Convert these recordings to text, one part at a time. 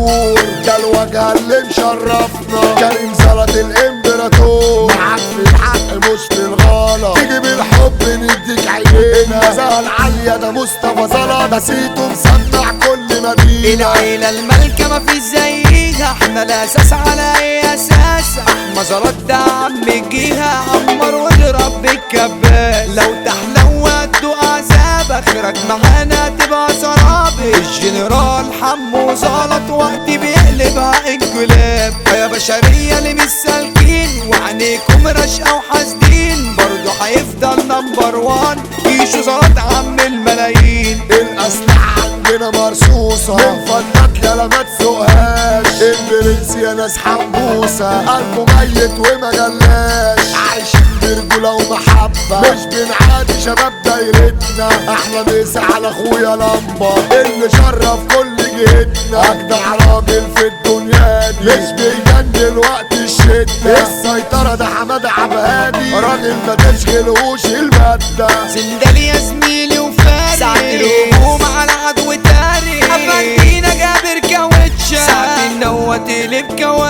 العصفور ده الوجه اللي مشرفنا كريم زلط الامبراطور معاك في الحق مش في الغلط تيجي بالحب نديك عينينا زهل عالية ده مصطفى زلط نسيته مسمع كل مدينة العيلة الملكة ما في زيها احنا الاساس على اي اساس احمى زراد ده عم الجيها عمر واضرب بالكباس لو تحلو وتدوق عذاب اخرك معانا تبقى سراب الجنرال حمو زلط وقت بيقلبها انقلاب يا بشرية اللي مش سالكين وعينيكم رشقة وحاسدين برضه هيفضل نمبر وان كيشو زلط عم الملايين الأسلحة عندنا مرصوصة من فضلك يا ما تسوقهاش البرنس يا ناس حبوسة قلبه ميت وما جلاش عايشين برجولة ومحبة مش بنعادي شباب دايرتنا احلى مسا على اخويا لمبة اللي شرف كل جهتنا اجدع راجل في الدنيا دي مش بيجنن وقت الشدة السيطرة ده حماد عبادي راجل ما تشغلهوش المادة سندال يا زميلي وفارس ساعة الهجوم على عدو تاني أفندينا جابر كاوتشا ساعة النوة تقلب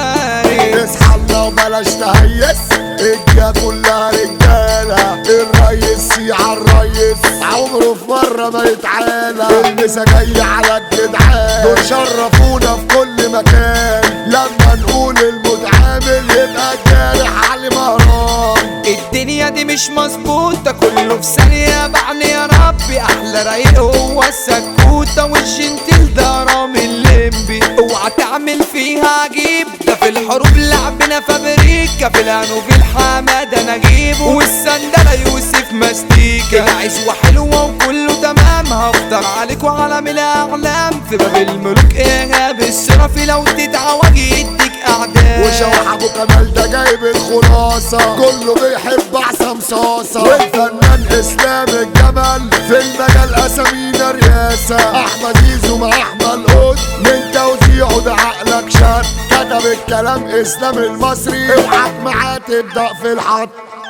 كوارث اصحى الله وبلاش تهيس الجا كلها رجالة الريس سيع الريس عمره في مرة ما يتعالى المسا جاي على الجدعان دول شرفونا في كل مكان لما نقول المتعامل يبقى الجارح علي مهران الدنيا دي مش مظبوطة كله في ثانية بعني يا ربي أحلى رايق هو السكوتة والجنتل ده رامي الليمبي اوعى تعمل فيها عجيب ده في الحروب لعبنا فابريكا في الهانوفي الحمادة نجيبه والسندلة يوسف مستيكا العزوة حلوة وكله تمام هفضل عليك وعالم الأعلام في باب الملوك إيهاب الشرفي لو تدعى يديك أعدام وشوح ابو كمال ده جايب الخلاصة كله بيحب احسن صاصة والفنان اسلام الجمل في المجال اسامينا رياسة احمد زيزو مع احمد قد من توزيعه ده عقلك شد كتب الكلام اسلام المصري اوعك معاه تبدأ في الحط